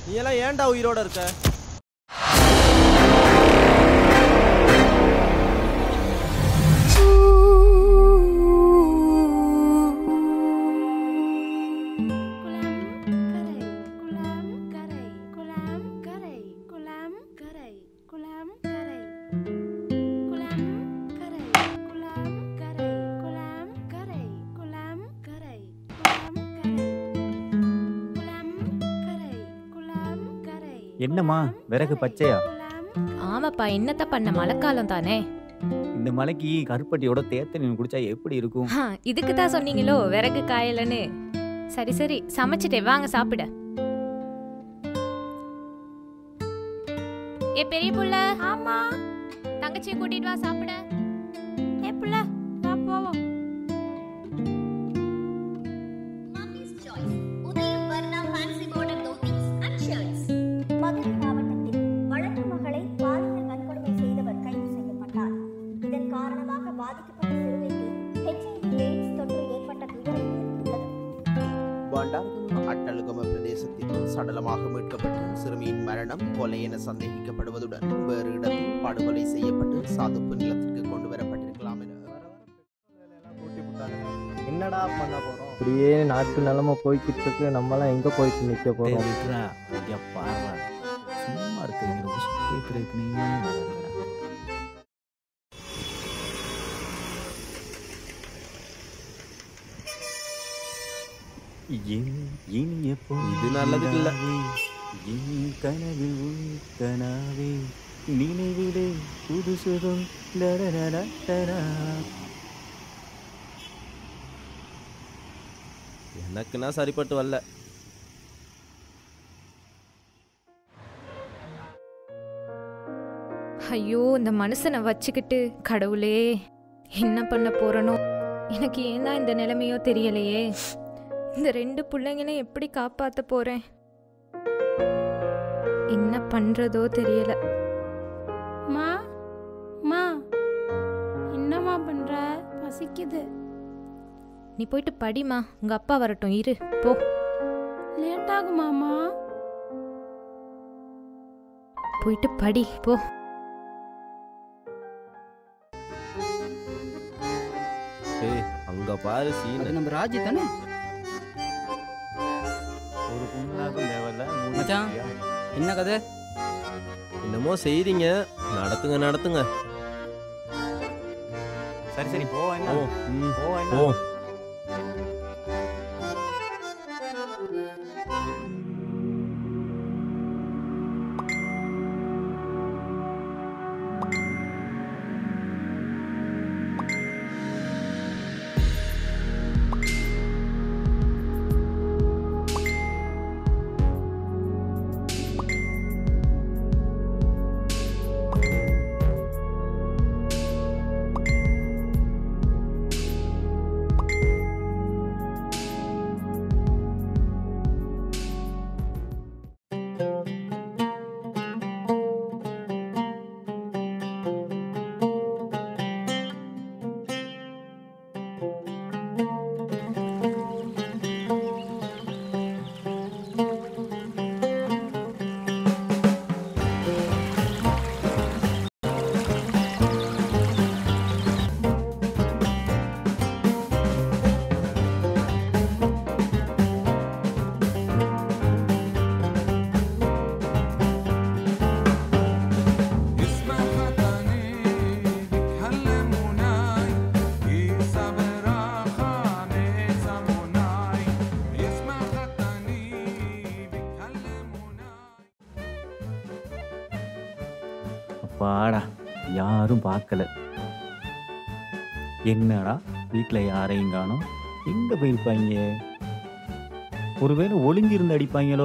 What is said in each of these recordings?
நீ எல்லாம் ஏன்டா உயிரோட இருக்க குளம் கரை குளம் கரை குளம் கரை குளம் கரை குளம் கரை குளம் கரை குளம் கரை குளம் கரை குளம் கரை குளம் கரை குளம் கரை என்னம்மா விறகு பச்சையா ஆமாப்பா என்னத்த பண்ண மழைக்காலம் தானே இந்த மலைக்கு கருப்பட்டியோட தேத்தனி குடிச்சா எப்படி இருக்கும் ஆ, இதுக்கு தான் சொன்னீங்களோ விறகு காயலன்னு சரி சரி சமைச்சிட்டே வாங்க சாப்பிட ஏ பெரிய புள்ள ஆமா தங்கச்சியை கூட்டிட்டு வா சாப்பிட ஏ புள்ள வா போவோம் Mummy's Choice. உதயம் Varna fancy border dhotis and shirts. Madurai மாவட்டத்தில் வளர்ப்பு மகளை பாலியல் வன்கொடுமை செய்தவர் கைது செய்யப்பட்டார் இதன் காரணமாக பாதிக்கப்பட்ட சிறுமிக்கு HIV எய்ட்ஸ் தொற்று ஏற்பட்ட துயரம் ஏற்பட்டுள்ளது பண்டார்குளம் அட்டழுகம பிரதேசத்தில் சடலமாக மீட்கப்பட்ட சிறுமியின் மரணம் கொலை என சந்தேகிக்கப்படுவதுடன் வேறு இடத்தில் படுகொலை செய்யப்பட்டு சாதுப்பு நிலத்திற்கு கொண்டு வரப்பட்டிருக்கலாம் என என்னடா பண்ண போறோம் அப்படியே நாட்டு நிலமை போய்கிட்டு இருக்கு நம்மலாம் எங்க போயிட்டு நிக்க போறோம் விட்றா ஐயா பாருடா சும்மா இருக்கிறீங்க கேட்குறதுக்குனே வராதுடா இது நல்லதுக்கு இல்ல. என் கனவில் உன் கனாவே நினைவிலே புது சுகம் லரரரரரா. எனக்குன்னா சரிப்பட்டு வரல ஐயோ இந்த மனுஷனை வச்சுக்கிட்டு கடவுளே என்ன பண்ண போறனோ எனக்கு ஏன் தான் இந்த நிலைமையோ தெரியலையே இந்த ரெண்டு பிள்ளைங்களையும் எப்படி காப்பாத்த போறேன் என்ன பண்றதோ தெரியல மா மா என்னம்மா பண்ற பசிக்குது நீ போயிட்டு படிமா உங்க அப்பா வரட்டும் இரு போ லேட் ஆகுமாமா போயிட்டு படி போ ஏய் அங்க பாரு சீன் அது நம்ம ராஜி தானே ஒரு பொண்ணாக்கும் தேவையில்ல மூணு மச்சான். பேரியா? என்ன கதை என்னமோ செய்றீங்க நடத்துங்க நடத்துங்க சரி சரி போ என்ன ஓ ம் போ என்ன ஓ அப்பாடா யாரும் பார்க்கல என்னடா வீட்டில் யாரையும் காணோம் எங்க போயிருப்பாங்க ஒருவேளை ஒளிஞ்சிருந்து அடிப்பாங்களோ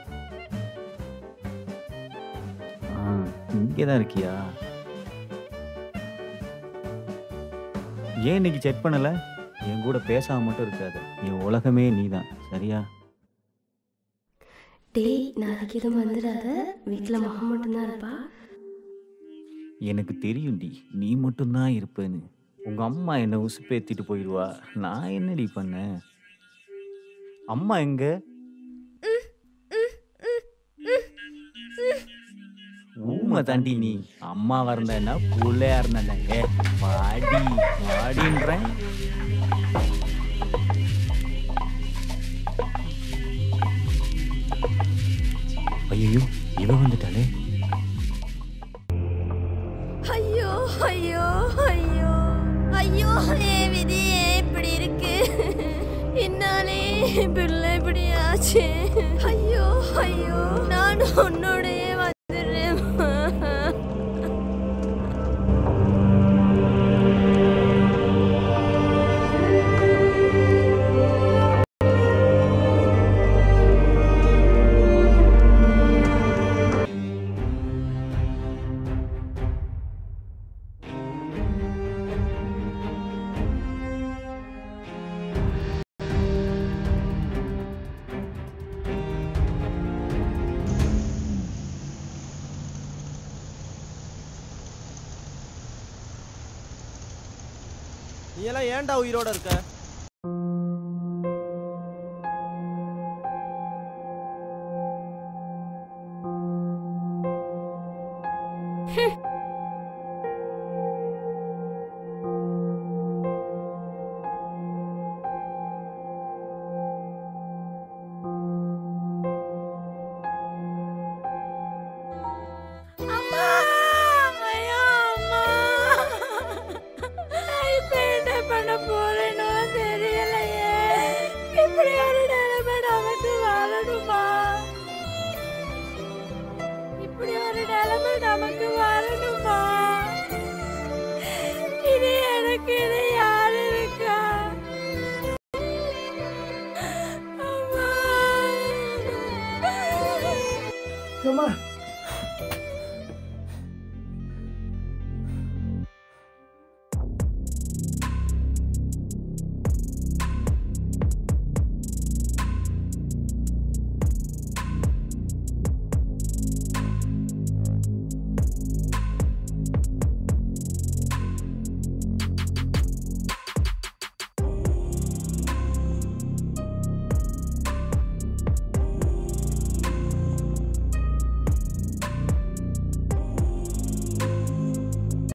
ஆ இங்கே தான் இருக்கியா ஏன் இன்னைக்கு செக் பண்ணல என் கூட பேசாம மட்டும் இருக்காது என் உலகமே நீதான் சரியா டேய் நாளைக்கு எதுவும் வந்துடாத வீட்டில் மகா மட்டும்தான் இருப்பா எனக்கு தெரியும்டி நீ மட்டும்தான் இருப்பேன்னு உங்க அம்மா என்னை உசுப்பேத்திட்டு போயிடுவா நான் என்னடி பண்ணேன் அம்மா எங்க உண்மை தாண்டி நீ அம்மாவா இருந்தா என்ன புள்ளையா இருந்தா ஏ வாடி வாடின்றேன் ஐயோ இவ வந்துட்டாளே ஐயோ ஐயோ ஐயோ ஐயோ ஏ விதி ஏன் இப்படி இருக்கு என்னாலே பிள்ளை இப்படி ஆச்சு ஐயோ ஐயோ நான் உன்னோடயே வந்துடுறேன் நீ எல்லாம் ஏன்டா உயிரோட இருக்க அம்மா ஐயோ அம்மா நான் இப்ப என்ன பண்ண போறேனோ தெரியலையே இப்படி ஒரு